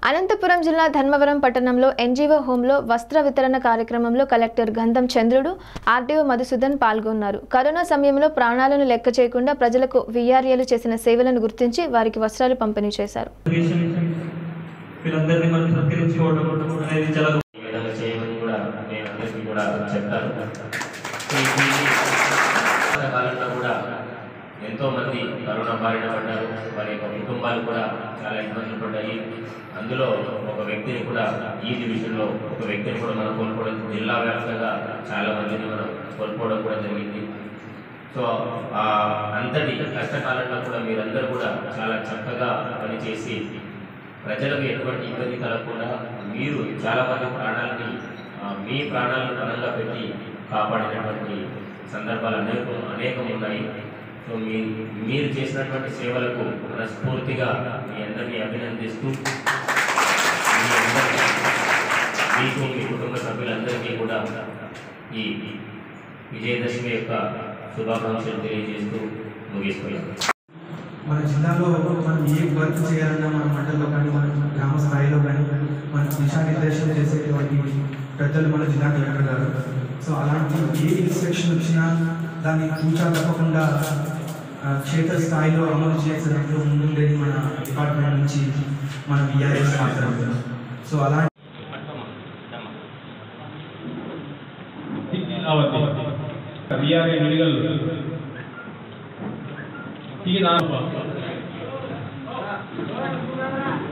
అనంతపురం జిల్లా ధర్మవరం పట్టణంలో ఎన్జీఓ హోంలో వస్త్ర వితరణ కార్యక్రమంలో కలెక్టర్ గంధం చంద్రుడు ఆర్డీఓ మధుసూదన్ పాల్గొన్నారు కరోనా సమయంలో ప్రాణాలను లెక్క చేయకుండా ప్రజలకు వీఆర్ఏలు చేసిన సేవలను గుర్తించి వారికి వస్త్రాలు పంపిణీ చేశారు దేశం వీళ్ళందరినీ మనం సత్కరించుకోవడం అనేది చాలా ఈ విధంగా చేయమని కూడా నేను అందరికీ కూడా చెప్తాను ఈ ఈ కాలంలో కూడా ఎంతో మంది కరోనా బారిన పడ్డారు వారి యొక్క కుటుంబాలు కూడా చాలా ఇబ్బందులు పడ్డాయి అందులో ఒక వ్యక్తిని కూడా ఈ డివిజన్లో ఒక వ్యక్తిని కూడా మనం కోల్పోవడం జిల్లా వ్యాప్తంగా చాలా మందిని మనం కోల్పోవడం కూడా జరిగింది సో ఆ అంతటి కష్టకాలంలో కూడా మీరందరూ కూడా చాలా చక్కగా పనిచేసి ప్రజలకు ఎటువంటి ఇబ్బంది కలగకుండా మీరు చాలా మంది ప్రాణాలని ఆ, మీ ప్రాణాలను పణంగా పెట్టి కాపాడినటువంటి సందర్భాలు అనేకం అనేకం ఉన్నాయి సో మీ మీరు చేసినటువంటి సేవలకు మనస్ఫూర్తిగా మీ అందరినీ అభినందిస్తూ మీ అందరికీ మీకు మీ కుటుంబ సభ్యులందరికీ కూడా ఈ విజయదశమి యొక్క శుభాకాంక్షలు తెలియజేస్తూ ముగిస్తున్నాను మన జిల్లాలో మనం ఏ వర్క్ చేయాలన్నా మన మండలంలో కానీ మన గ్రామ స్థాయిలో కానీ మనకు దిశానిర్దేశం చేసేటువంటి పెద్దలు మన జిల్లా కలెక్టర్ గారు సో అలాంటి ఏ ఇన్స్ట్రక్షన్ వచ్చినా దాన్ని తూచా తప్పకుండా ఆ, క్షేత్ర స్థాయిలో అమలు చేసేటట్లు ముందుండేది మన డిపార్ట్మెంట్ నుంచి మన విఆర్ఎస్ మాత్రమే సో అలాంటి ವಿಆರ್ಎ ನಿಡಿಗಲ್ ಈಗ ನಾನು